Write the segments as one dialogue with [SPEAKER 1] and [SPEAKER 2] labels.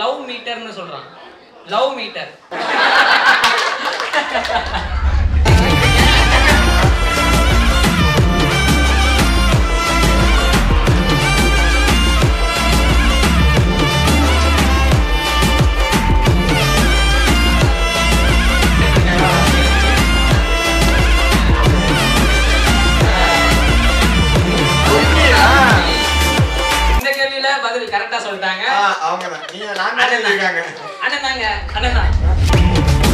[SPEAKER 1] love மீட்டர்னு சொல்றான் love metre இந்த கேள்வியில பதில் கரெக்டா சொல்லிட்டாங்க
[SPEAKER 2] அவங்க தான் நீங்க நான் தான் இருக்காங்க
[SPEAKER 1] அண்ணன் தாங்க அண்ணன் தான்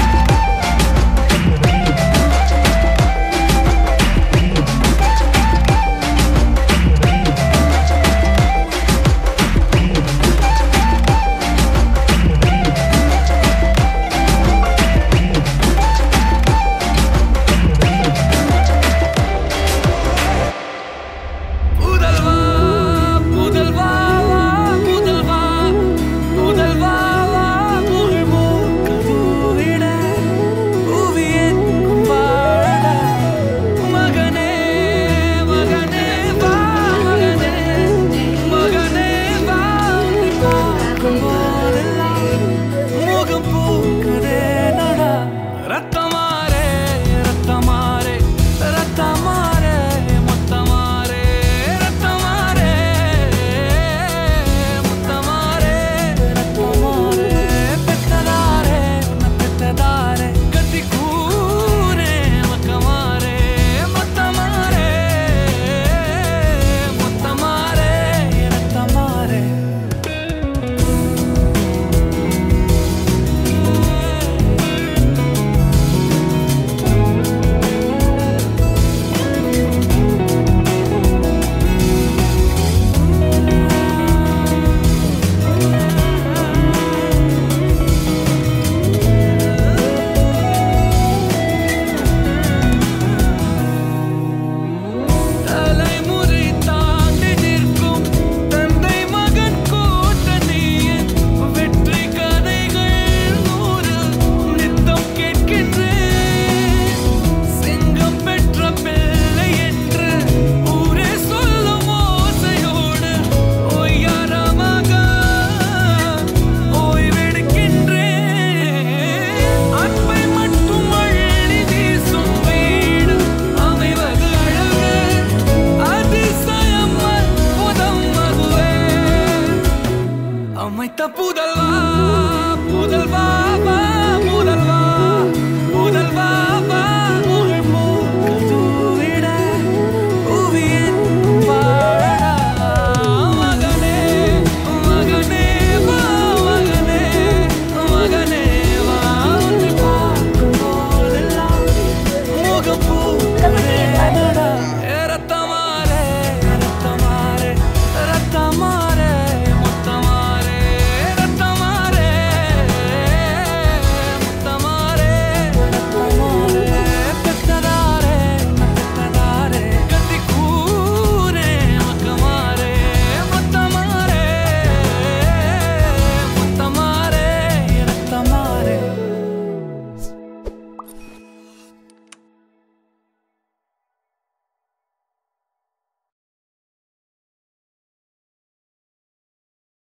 [SPEAKER 3] புதல்வா புதல்வா புதல்வா புதல்வா புகழ்மூக்கதூரிட புவியின் வாழ மகனே மகனே வா மகனே மகனே வா நீ பார்க்கும் போதெல்லாம் முகம் பூக்குதே நடா ரத்தமாரே ரத்தமாரே ரத்தமாரே மொத்தமாரே ரத்தமாரே முத்தமாரே ரத்தமாரே பெத்ததாரே உன்னை பெத்ததாரே கத்தி கூரே மக்கமாரே மொத்தமாரே மொத்தமாரே ரத்தமாரே தலைமுறை தாண்டி நிற்கும் தந்தை மகன் கூட்டணியின் வெற்றி கதைகள் நூறு நித்தம் கேட்கின்றேன் சிங்கம் பெற்ற பிள்ளை என்று ஊரே சொல்லும் ஓசையோடு ஒய்யாரமாக ஓய்வெடுக்கின்றேன் அன்பை மட்டும் அள்ளி வீசும் வீடு அமைவது அழகு அதிசயம் அற்புதம் அதுவே அமைத்த புதல்வா புதல்வா வா